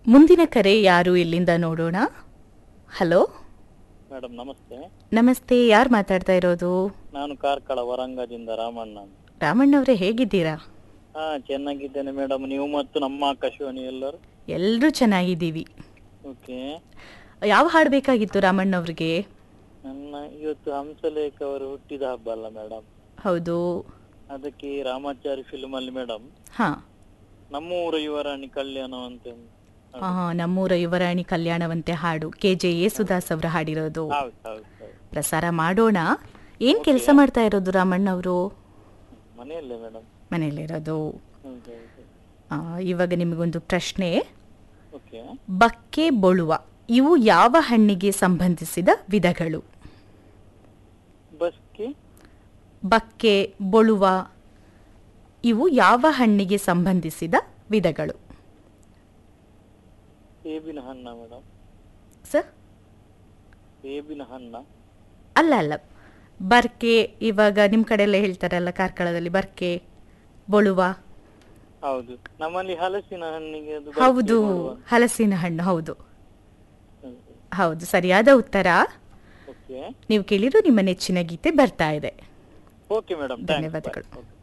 ಮುಂದಿನ ಕರೆ ಯಾರು ಇಲ್ಲಿಂದ ನೋಡೋಣ ಹಲೋ ಮೇಡಮ್ ನಮಸ್ತೆ ನಮಸ್ತೆ ಯಾರು ಮಾತಾಡ್ತಾ ಇರೋದು ನಾನು ಕಾರ್ಕಳ ವರಂಗದಿಂದ ರಾಮಣ್ಣ ಅಂತ. ರಾಮಣ್ಣವರೇ ಹೇಗಿದ್ದೀರಾ ಹಾ ಚೆನ್ನಾಗಿದ್ದೇನೆ ಮೇಡಮ್ ನೀವು ಮತ್ತು ನಮ್ಮ ಆಕಾಶವಾಣಿ ಎಲ್ಲರೂ ಎಲ್ಲರೂ ಚೆನ್ನಾಗಿದ್ದೀವಿ ಓಕೆ ಯಾವ ಹಾಡು ಬೇಕಾಗಿತ್ತು ರಾಮಣ್ಣವ್ರಿಗೆ ನನ್ನ ಇವತ್ತು ಹಂಸಲೇಖ ಅವರು ಹುಟ್ಟಿದ ಹಬ್ಬ ಅಲ್ಲ ಮೇಡಮ್ ಹೌದು ಅದಕ್ಕೆ ರಾಮಾಚಾರಿ ಫಿಲ್ಮ್ ಅಲ್ಲಿ ಮೇಡಮ್ ಹಾಂ ನಮ್ಮೂರ ಯುವರಾಣಿ ಕಲ್ಯಾಣ ಅಂತ ನಮ್ಮೂರ ಯುವರಾಣಿ ಕಲ್ಯಾಣವಂತೆ ಹಾಡು ಕೆ ಜೆ ಯೇಸುದಾಸ್ ಅವರು ಹಾಡಿರೋದು ಹೌದು ಹೌದು ಹೌದು ಪ್ರಸಾರ ಮಾಡೋಣ ಏನು ಕೆಲಸ ಮಾಡ್ತಾ ಇರೋದು ರಾಮಣ್ಣವರು ಮನೆಯಲ್ಲೇ ಮೇಡಮ್ ಮನೆಯಲ್ಲಿರೋದು ಹೌದು ಹೌದು ಆ, ಇವಾಗ ನಿಮಗೊಂದು ಪ್ರಶ್ನೆ ಓಕೆ ಬಕ್ಕೆ ಬೊಳುವ ಇವು ಯಾವ ಹಣ್ಣಿಗೆ ಸಂಬಂಧಿಸಿದ ವಿಧಗಳು ಬಸ್ಗೆ ಬಕ್ಕೆ ಬೊಳುವ ಇವು ಯಾವ ಹಣ್ಣಿಗೆ ಸಂಬಂಧಿಸಿದ ವಿಧಗಳು ಬೇಬಿನ ಹಣ್ಣ ಮೇಡಮ್ ಸರ್ ಬೇಬಿನ ಹಣ್ಣ ಅಲ್ಲ ಅಲ್ಲ ಬರ್ಕೆ ಇವಾಗ ನಿಮ್ಮ ಕಡೆ ಎಲ್ಲ ಹೇಳ್ತಾರಲ್ಲ ಕಾರ್ಕಳದಲ್ಲಿ ಬರ್ಕೆ ಬೊಳುವ ಹೌದು ನಮ್ಮಲ್ಲಿ ಹಲಸಿನ ಹಣ್ಣಿಗೆ ಅದು ಬರ್ಕೆ ಹೌದು ಮಾಡುವ. ಹಲಸಿನ ಹಣ್ಣು ಹೌದು ಹ್ಮ್. ಹೌದು ಸರಿಯಾದ ಉತ್ತರ ಓಕೆ ನೀವು ಕೇಳಿರೋ ನಿಮ್ಮ ನೆಚ್ಚಿನ ಗೀತೆ ಬರ್ತಾ ಇದೆ ಓಕೆ ಮೇಡಮ್ ಧನ್ಯವಾದಗಳು. ಓಕೆ